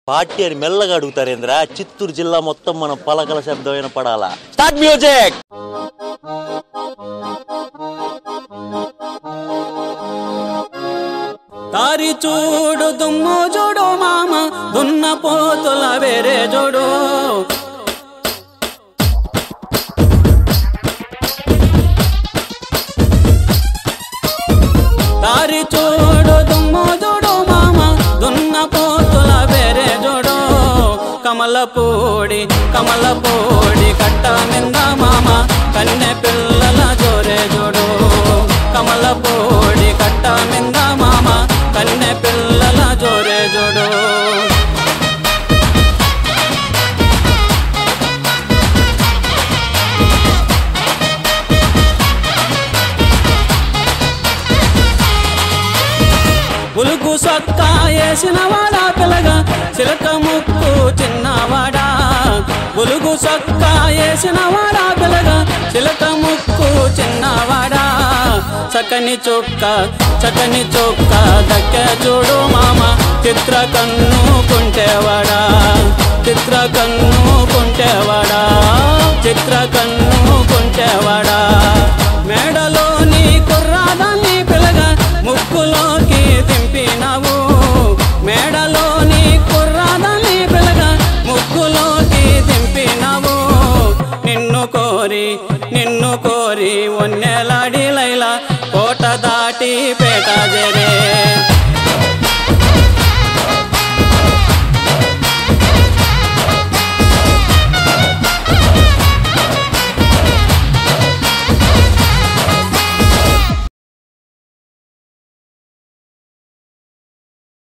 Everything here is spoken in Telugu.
పార్టీ అని మెల్లగా అడుగుతారేంద్రా చిత్తూరు జిల్లా మొత్తం మనం పలకల శబ్దం వినపడాలా స్టార్ట్ మ్యూజిక్ తారి చూడు దుమ్ము చూడు మామ దున్న పోతుల వేరే చూడు తారి చూడు దుమ్ము చూడు మామ దున్న పోతుల వేరే చూడు కమలపూడి కమలపూడి కట్ట మింద మామ కన్నె పిల్లల జోరే చూడు కమలపూడి కట్ట మింద మామ కన్నె పిల్లల జోరే చూడు ఉలుకు సొక్క వేసిన వాడా పిల్లగా చిలక ముక్కు చిన్నవాడా ఉలుగు సొక్క వేసిన వాడా పిల్లగా చిలక ముక్కు చిన్నవాడా చక్కని చొక్క చక్కని చొక్క దక్కే చూడు మామ చిత్ర కన్ను కుంటేవాడా చిత్ర కన్ను కుంటేవాడా చిత్ర కన్ను కుంటేవాడా మేడలోని కుర్రాదాన్ని పిల్లగా ముక్కులోకి దింపినావు మేడలోని కుర్రాదాన్ని పిల్లగా ముక్కులోకి దింపినావు నిన్ను కోరి నిన్ను కోరి ఒన్నెలాడి లైలా కోట దాటి పేట జరే